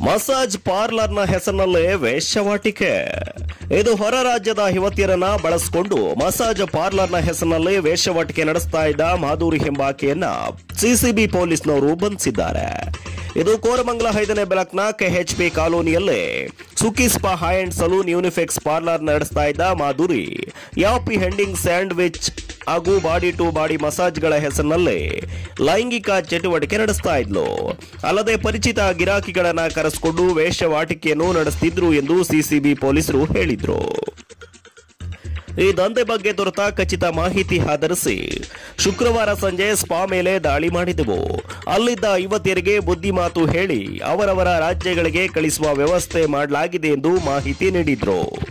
massage ಪಾರ್ಲರ್ನ ಹೆಸರಿನಲ್ಲೇ ವೇಶ್ಯವಾಟಿಕೆ ಇದು ಹೊರ ರಾಜ್ಯದ ಯುವತಿಯರನ್ನ ಬಳಸಿಕೊಂಡು ಮಸಾಜ್ ಪಾರ್ಲರ್ನ ಹೆಸರಿನಲ್ಲಿ ವೇಶ್ಯವಾಟಿಕೆ ನಡೆಸ್ತಾ ಇದ್ದ ಮಾಧುರಿ ಎಂಬಾಕೆಯನ್ನ ಸಿಸಿಬಿ ಪೊಲೀಸ್ನವರು ಬಂಧಿಸಿದ್ದಾರೆ ಇದು ಕೋರಮಂಗಲ ಐದನೇ ಬ್ಲಾಕ್ನ ಕೆಎಚ್ಪಿ ಕಾಲೋನಿಯಲ್ಲಿ Suki spa hair and salon unisex parlour ನಡೆಸ್ತಾ ಇದ್ದ ಮಾಧುರಿ ಯಾಪಿ ಹೆಂಡಿಂಗ್ ಸ್ಯಾಂಡ್ವಿಚ್ ಹಾಗೂ ಬಾಡಿ ಟು ಬಾಡಿ ಮಸಾಜ್ಗಳ ಹೆಸರಿನಲ್ಲಿ ಲೈಂಗಿಕ ಚಟುವಟಿಕೆ ನಡೆಸ್ತಾ ಇದ್ಲು ಅಲ್ಲದೆ ಪರಿಚಿತ ಗಿರಾಕಿಗಳನ್ನ ಕರೆಸಿಕೊಂಡು ವೇಷವಾಟಿಕೆಯನ್ನು ನಡೆಸ್ತಿದ್ರು ಎಂದು ಸಿಸಿಬಿ ಪೊಲೀಸರು ಹೇಳಿದ್ರು ಈ ದಂಧೆ ಬಗ್ಗೆ ದೊರೆತ ಖಚಿತ ಮಾಹಿತಿ ಆಧರಿಸಿ ಶುಕ್ರವಾರ ಸಂಜೆ ಸ್ಪಾ ಮೇಲೆ ದಾಳಿ ಮಾಡಿದೆವು ಅಲ್ಲಿದ್ದ ಯುವತಿಯರಿಗೆ ಬುದ್ಧಿ ಮಾತು ಹೇಳಿ ಅವರವರ ರಾಜ್ಯಗಳಿಗೆ ಕಳಿಸುವ ವ್ಯವಸ್ಥೆ ಮಾಡಲಾಗಿದೆ ಎಂದು ಮಾಹಿತಿ ನೀಡಿದ್ರು